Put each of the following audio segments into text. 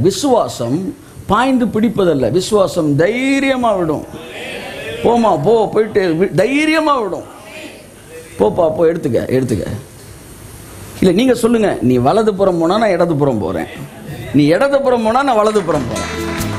விசுவாசம் பாய்ந்து பிடிப்பதல்ல விசுவாசம் தைரியமா விடும் போமா போ போயிட்டு வி- தைரியமா விடும் போப்பா போ எடுத்துக்க எடுத்துக்க இல்ல நீங்க சொல்லுங்க நீ வலதுபுறம் போனா நான் இடதுபுறம் போறேன் நீ இடதுபுறம் போனா நான் வலதுபுறம் போறேன்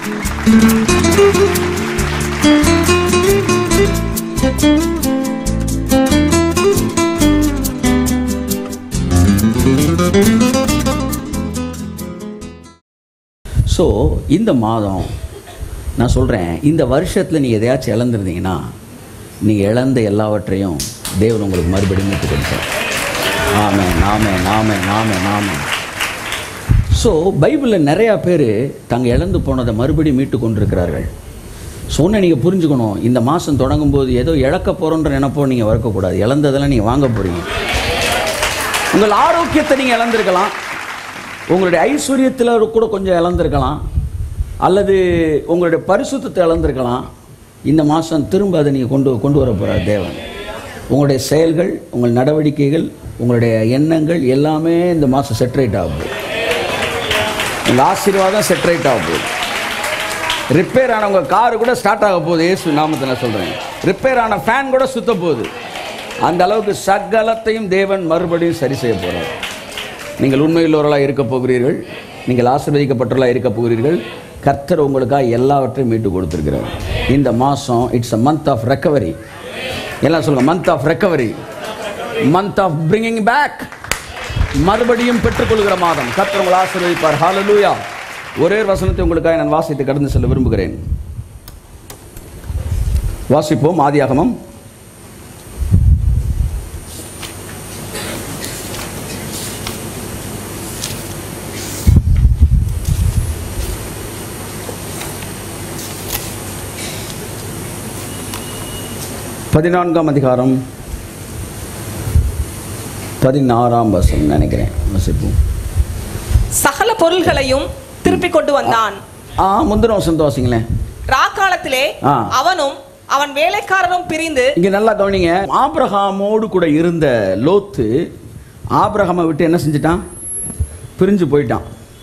ஸோ இந்த மாதம் நான் சொல்கிறேன் இந்த வருஷத்தில் நீங்கள் எதையாச்சும் இழந்திருந்தீங்கன்னா நீங்கள் இழந்த எல்லாவற்றையும் தேவன் உங்களுக்கு மறுபடியும் மீட்டு கொடுத்தார் ஆமே நாமே நாமே நாமே நாமே ஸோ பைபிளில் நிறையா பேர் தாங்க இழந்து போனதை மறுபடியும் மீட்டு கொண்டிருக்கிறார்கள் சொன்ன நீங்கள் புரிஞ்சுக்கணும் இந்த மாதம் தொடங்கும் போது ஏதோ இழக்க போகிறோன்ற நினைப்போ நீங்கள் வளர்க்கக்கூடாது இழந்ததெல்லாம் நீங்கள் வாங்க போகிறீங்க உங்கள் ஆரோக்கியத்தை நீங்கள் இழந்திருக்கலாம் உங்களுடைய ஐஸ்வர்யத்தில் கூட கொஞ்சம் இழந்திருக்கலாம் அல்லது உங்களுடைய பரிசுத்தத்தை இழந்திருக்கலாம் இந்த மாதம் திரும்ப அதை நீங்கள் கொண்டு கொண்டு வர போகிறார் தேவன் உங்களுடைய செயல்கள் உங்கள் நடவடிக்கைகள் உங்களுடைய எண்ணங்கள் எல்லாமே இந்த மாதம் செட்ரேட் ஆகுது உங்கள் ஆசீர்வாதம் செட்ரேட் ஆக போகுது ரிப்பேர் ஆன உங்கள் காரு கூட ஸ்டார்ட் ஆக போகுது ஏசு நாமத்தில் நான் சொல்கிறேன் ரிப்பேர் ஆன ஃபேன் கூட சுத்த போகுது அந்த அளவுக்கு சகலத்தையும் தேவன் மறுபடியும் சரி செய்ய போகிறார் நீங்கள் உண்மையுள்ளவர்களாக இருக்க போகிறீர்கள் நீங்கள் ஆசீர்வதிக்கப்பட்டவர்களாக இருக்க போகிறீர்கள் கர்த்தர் உங்களுக்காக எல்லாவற்றையும் மீட்டு கொடுத்துருக்கிறார் இந்த மாதம் it's a month of recovery எல்லாம் சொல்லுங்க month of recovery month of bringing back மறுபடியும் பெற்றுக்கொள்கிற மாதம் கர்த்தர் உங்களை ஆசீர்வதிப்பார் ஹalleluya ஒரே ஒரு வசனத்தை உங்களுக்காக நான் வாசித்து கடந்து செல்ல விரும்புகிறேன் வாசிப்போம் ஆதியாகமம் பதினான்காம் அதிகாரம் பதினாறாம் வசனம் நினைக்கிறேன் வசிப்போம் சகல பொருள்களையும் திருப்பிக் கொண்டு வந்தான் ஆ முந்தின வசனத்தை வாசிங்களேன் ராக்காலத்திலே ஆ. அவனும் அவன் வேலைக்காரரும் பிரிந்து இங்க நல்லா கவனிங்க ஆபிரகாமோடு கூட இருந்த லோத்து ஆபிரகாமை விட்டு என்ன செஞ்சிட்டான் பிரிஞ்சு போயிட்டான்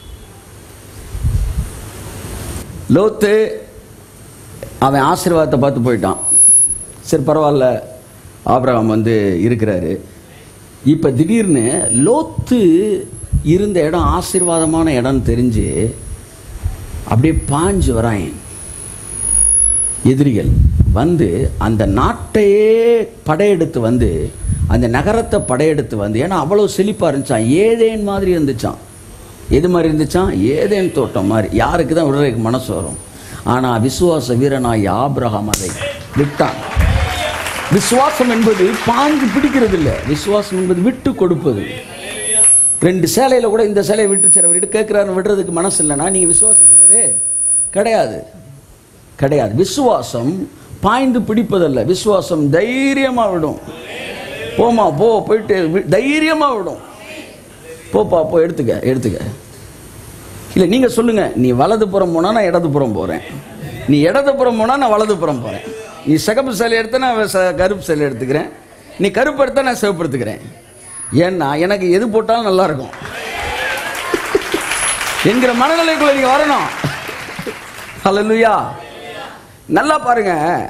லோத்து அவன் ஆசீர்வாதத்தை பார்த்து போயிட்டான் சரி பரவாயில்ல ஆபிரகாம் வந்து இருக்கிறாரு இப்போ திடீர்னு லோத்து இருந்த இடம் ஆசீர்வாதமான இடம்னு தெரிஞ்சு அப்படியே பாஞ்சு வரான் எதிரிகள் வந்து அந்த நாட்டையே படையெடுத்து வந்து அந்த நகரத்தை படையெடுத்து வந்து ஏன்னா அவ்வளோ செழிப்பாக இருந்துச்சான் ஏதேன் மாதிரி இருந்துச்சான் எது மாதிரி இருந்துச்சான் ஏதேன் தோட்டம் மாதிரி யாருக்கு தான் விடுறதுக்கு மனசு வரும் ஆனால் விசுவாச வீரனாய் ஆபிரகாம் அதை விட்டான் விசுவாசம் என்பது பாஞ்சு பிடிக்கிறது இல்லை விசுவாசம் என்பது விட்டு கொடுப்பது ரெண்டு சேலையில் கூட இந்த சேலையை விட்டு சில விட்டு கேட்குறாரு விடுறதுக்கு மனசு இல்லைன்னா நீங்கள் விசுவாச வீரரே கிடையாது கிடையாது விசுவாசம் பாய்ந்து பிடிப்பதல்ல விசுவாசம் தைரியமா விடும் போமா போ போயிட்டு வி- தைரியமா விடும் போப்பா போ எடுத்துக்க எடுத்துக்க இல்லை நீங்க சொல்லுங்க நீ வலதுபுறம் போனா நான் இடதுபுறம் போறேன் நீ இடதுபுறம் போனா நான் வலதுபுறம் போறேன் நீ சிகப்பு சேலை எடுத்தா நான் ச- கருப்பு சேலை எடுத்துக்கிறேன் நீ கருப்பு எடுத்தா நான் சிவப்பு எடுத்துக்கிறேன் ஏன்னா எனக்கு எது போட்டாலும் நல்லா இருக்கும் என்கிற மனநிலைக்குள்ள நீங்க வரணும் ஹalleluya நல்லா பாருங்க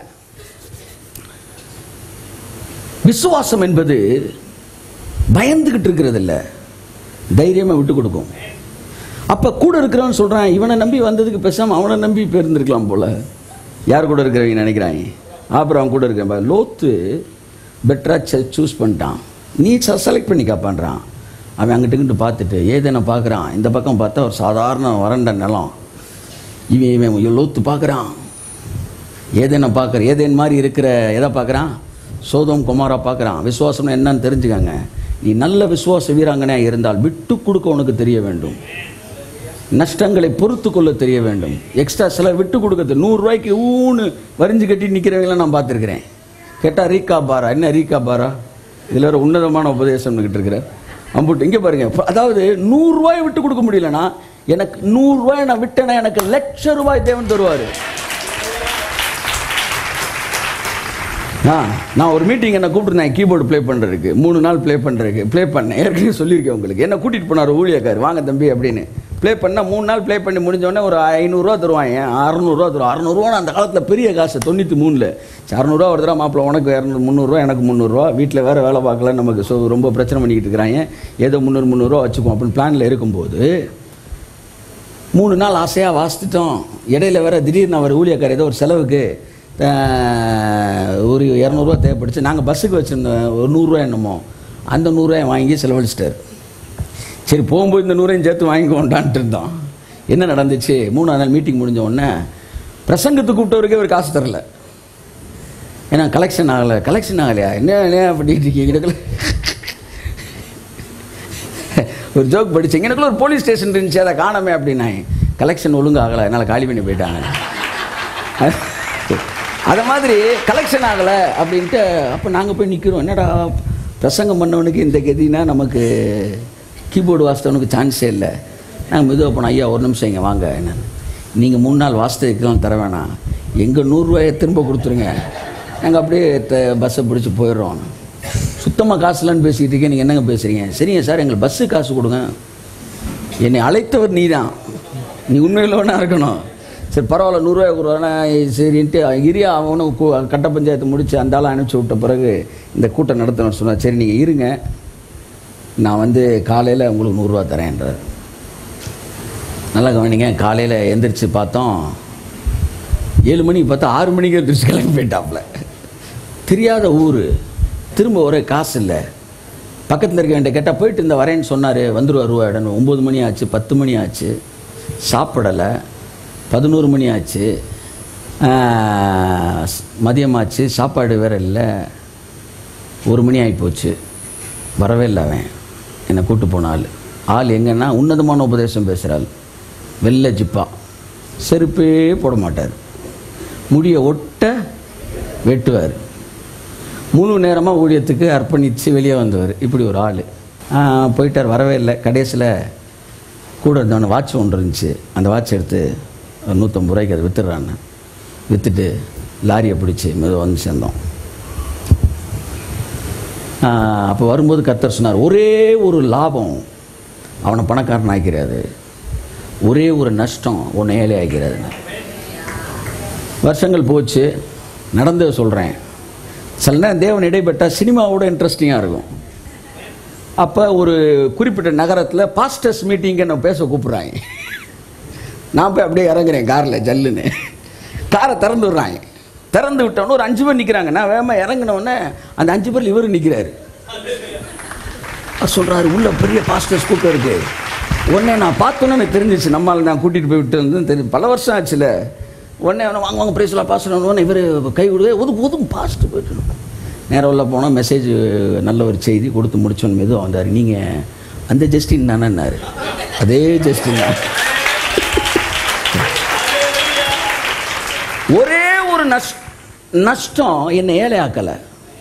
விசுவாசம் என்பது பயந்துகிட்டு இருக்கிறது இல்ல தைரியமா விட்டு கொடுக்கும் அப்ப கூட இருக்கிறவன் சொல்றான் இவனை நம்பி வந்ததுக்கு பேசாம அவனை நம்பி இப்ப இருந்திருக்கலாம் போல யார் கூட இருக்கிறவங்க நினைக்கிறாங்க அப்புறம் அவன் கூட இருக்கிற லோத்து பெட்டரா சூஸ் பண்ணிட்டான் நீ செலக்ட் பண்ணி காப்பான்றான் அவன் அங்கிட்டு இங்கிட்டு பார்த்துட்டு ஏதேன பார்க்குறான் இந்த பக்கம் பார்த்தா ஒரு சாதாரண வறண்ட நிலம் இவன் இவன் லோத்து பார்க்குறான் ஏதேன பார்க்குற ஏதேன் மாதிரி இருக்கிற எதை பார்க்குறான் சோதம் குமாரா பார்க்குறான் விசுவாசம்னா என்னன்னு தெரிஞ்சுக்கங்க நீ நல்ல விசுவாச வீராங்கனையா இருந்தால் விட்டு கொடுக்க உனக்கு தெரிய வேண்டும் நஷ்டங்களை பொறுத்து கொள்ள தெரிய வேண்டும் எக்ஸ்ட்ரா சிலர் விட்டு கொடுக்கறது நூறுரூவாய்க்கு ஊன்னு வரிஞ்சு கட்டி நிற்கிறவங்களாம் நான் பார்த்துருக்கிறேன் கேட்டால் ரீகா பாரா என்ன ரீகா பாரா இதில் ஒரு உன்னதமான உபதேசம்னுக்கிட்டு இருக்கிற அம்புட்டு இங்கே பாருங்க இப்ப அதாவது நூறுரூவாய் விட்டு கொடுக்க முடியலனா எனக்கு நூறுரூவாய் நான் விட்டேன்னா எனக்கு லட்ச ரூபாய் தேவன் தருவார் ஆ நான் ஒரு மீட்டிங் என்ன கூப்பிட்டுருந்தேன் கீபோர்டு ப்ளே பண்ணுறதுக்கு மூணு நாள் ப்ளே பண்ணுறதுக்கு ப்ளே பண்ணேன் ஏற்கனவே சொல்லியிருக்கேன் உங்களுக்கு என்ன கூட்டிகிட்டு போனார் ஊழியக்கார் வாங்க தம்பி அப்படின்னு ப்ளே பண்ணால் மூணு நாள் ப்ளே பண்ணி முடிஞ்சோடனே ஒரு ஐநூறுரூவா தருவாங்க அறநூறுவா தருவான் அறநூறுவா அந்த காலத்தில் பெரிய காசு தொண்ணூற்றி மூணில் அறநூறுவா ஒரு தடவை மாப்பிள்ள உனக்கு இரநூறு முந்நூறுரூவா எனக்கு முந்நூறுரூவா வீட்டில் வேறு வேலை பார்க்கல நமக்கு ஸோ ரொம்ப பிரச்சனை பண்ணிக்கிட்டு இருக்கிறாங்க ஏதோ முந்நூறு முந்நூறுரூவா வச்சுக்குவோம் அப்படின்னு பிளானில் இருக்கும்போது மூணு நாள் ஆசையாக வாசித்துட்டோம் இடையில வேற திடீர்னு அவர் ஊழியக்கார் ஏதோ ஒரு செலவுக்கு ஆஹ், ஒரு இரநூறுவா தேவைப்படுச்சு நாங்கள் பஸ்ஸுக்கு வச்சுருந்தோம் ஒரு நூறுரூவா என்னமோ அந்த நூறுரூவாயை வாங்கி செலவழிச்சிட்டார் சரி போகும்போது இந்த நூறையும் சேர்த்து வாங்கிக்கோண்டான்ட்டு இருந்தோம் என்ன நடந்துச்சு மூணாவது நாள் மீட்டிங் முடிஞ்ச உடனே பிரசங்கத்துக்கு கூப்பிட்டவருக்கே ஒரு காசு தரல ஏன்னா கலெக்ஷன் ஆகலை கலெக்ஷன் ஆகலையா என்ன என்ன பண்ணிட்டு இருக்கீங்க ஒரு ஜோக் படிச்சேன் எனக்குள்ள ஒரு போலீஸ் ஸ்டேஷன் இருந்துச்சு அதை காணாமே அப்படின்னாங்க கலெக்ஷன் ஒழுங்கு ஆகலை அதனால் காலி பண்ணி போயிட்டாங்க அதை மாதிரி கலெக்ஷன் ஆகலை அப்படின்ட்டு அப்போ நாங்கள் போய் நிற்கிறோம் என்னடா பிரசங்கம் பண்ணவனுக்கு இந்த கதினா நமக்கு கீபோர்டு வாசித்தவனுக்கு சான்ஸே இல்லை நாங்கள் மெதுவாக போனோம் ஐயா ஒரு நிமிஷம் இங்கே வாங்க என்ன நீங்கள் மூணு நாள் வாசித்ததுக்கெல்லாம் தர வேணாம் எங்கள் நூறுரூவாயை திரும்ப கொடுத்துருங்க நாங்கள் அப்படியே த- பஸ்ஸை பிடிச்சி போயிடுறோம் சுத்தமாக காசுலான்னு பேசிக்கிட்டு இருக்கேன் நீங்கள் என்னங்க பேசுகிறீங்க சரிங்க சார் எங்களுக்கு பஸ்ஸு காசு கொடுங்க என்னை அழைத்தவர் நீ தான் நீ உண்மையில் ஒன்றா இருக்கணும் சரி பரவாயில்ல நூறுரூவா கொடுவானா சரின்ட்டு இரியா அவனும் கு- கட்ட பஞ்சாயத்து முடித்து அந்த ஆளை அனுப்பிச்சி விட்ட பிறகு இந்த கூட்டம் நடத்தணும்னு சொன்னார் சரி நீங்கள் இருங்க நான் வந்து காலையில் உங்களுக்கு நூறுரூவா தரேன்றார் நல்லா கவனிங்க காலையில் எந்திரிச்சு பார்த்தோம் ஏழு மணிக்கு பார்த்தா ஆறு மணிக்கு எந்திரிச்சு கிளம்பி போயிட்டாப்புல தெரியாத ஊர் திரும்ப ஒரே காசு இல்லை பக்கத்தில் இருக்க வேண்டிய கேட்டால் போயிட்டு இந்த வரேன்னு சொன்னார் வந்துருவார் ரூபாய்டன் ஒம்பது மணி ஆச்சு பத்து மணி ஆச்சு சாப்பிடலை பதினோரு மணி ஆச்சு ஆஹ், ஸ்- மதியமாச்சு சாப்பாடு வேற இல்லை ஒரு மணி ஆகி போச்சு வரவே இல்லை அவன் என்னை கூட்டு போன ஆள் ஆள் எங்கன்னா உன்னதமான உபதேசம் பேசுகிற ஆள் வெள்ளை ஜிப்பா செருப்பே போட மாட்டார் முடியை ஒட்ட வெட்டுவார் முழு நேரமாக ஊழியத்துக்கு அர்ப்பணித்து வெளியே வந்தவர் இப்படி ஒரு ஆள் போயிட்டார் வரவே இல்லை கடைசியில் கூட இருந்தவன வாட்ச் ஒன்று இருந்துச்சு அந்த வாட்ச் எடுத்து ஒரு நூற்றம்பது ரூபாய்க்கு அதை வித்துடுறான்னு விற்றுட்டு லாரியை பிடிச்சி மெதுவாக வந்து சேர்ந்தோம் அப்போ வரும்போது கர்த்தர் சொன்னார் ஒரே ஒரு லாபம் அவனை பணக்காரன் ஆக்கிறாரு ஒரே ஒரு நஷ்டம் உன்னை ஏழை ஆக்கிறாரு வருஷங்கள் போச்சு நடந்ததை சொல்கிறேன் சில நேரம் தேவன் இடைப்பட்ட சினிமாவோட இன்ட்ரெஸ்டிங்காக இருக்கும் அப்போ ஒரு குறிப்பிட்ட நகரத்தில் பாஸ்டர்ஸ் மீட்டிங் என்ன பேச கூப்பிட்றாங்க நான் போய் அப்படியே இறங்குறேன் காரில் ஜல்லுன்னு காரை திறந்து விடுறாங்க திறந்து விட்டோன்னு ஒரு அஞ்சு பேர் நிற்கிறாங்க நான் வேகமாக இறங்கினோடனே அந்த அஞ்சு பேர் இவர் நிற்கிறாரு சொல்கிறாரு உள்ள பெரிய பாஸ்டர்ஸ் கூட்டம் இருக்கு உடனே நான் பார்த்தோன்னே எனக்கு தெரிஞ்சிச்சு நம்மால் நான் கூட்டிகிட்டு போய் விட்டு வந்து தெரியும் பல வருஷம் ஆச்சுல உடனே அவனை வாங்க வாங்க பிரேஸ்லாம் பாஸ்டர் உடனே இவர் கை விடுவே ஒதுக்கு ஒதுக்கு பாஸ்ட்டு போயிட்டு நேரம் உள்ள போனால் மெசேஜ் நல்ல ஒரு செய்தி கொடுத்து முடிச்சோன்னு மெதுவாக வந்தார் நீங்கள் அந்த ஜஸ்டின் தானேன்னாரு அதே ஜஸ்டின் தான் ஒரே ஒரு நஷ் நஷ்டம் என்னை ஏழையாக்கலை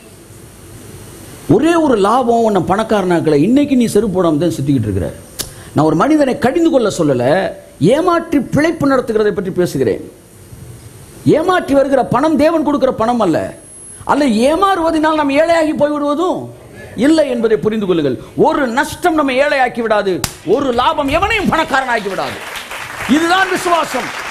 ஒரே ஒரு லாபம் உன்னை பணக்காரனாக்கலை இன்னைக்கு நீ செருப்பு போடாம தான் சுற்றிக்கிட்டு இருக்கிற நான் ஒரு மனிதனை கடிந்து கொள்ள சொல்லலை ஏமாற்றி பிழைப்பு நடத்துகிறதை பற்றி பேசுகிறேன் ஏமாற்றி வருகிற பணம் தேவன் கொடுக்கிற பணம் அல்ல அல்ல ஏமாறுவதனால் நாம் ஏழையாகி போய்விடுவதும் இல்லை என்பதை புரிந்து கொள்ளுங்கள் ஒரு நஷ்டம் நம்ம ஏழையாக்கி விடாது ஒரு லாபம் எவனையும் பணக்காரனாக்கி விடாது இதுதான் விசுவாசம்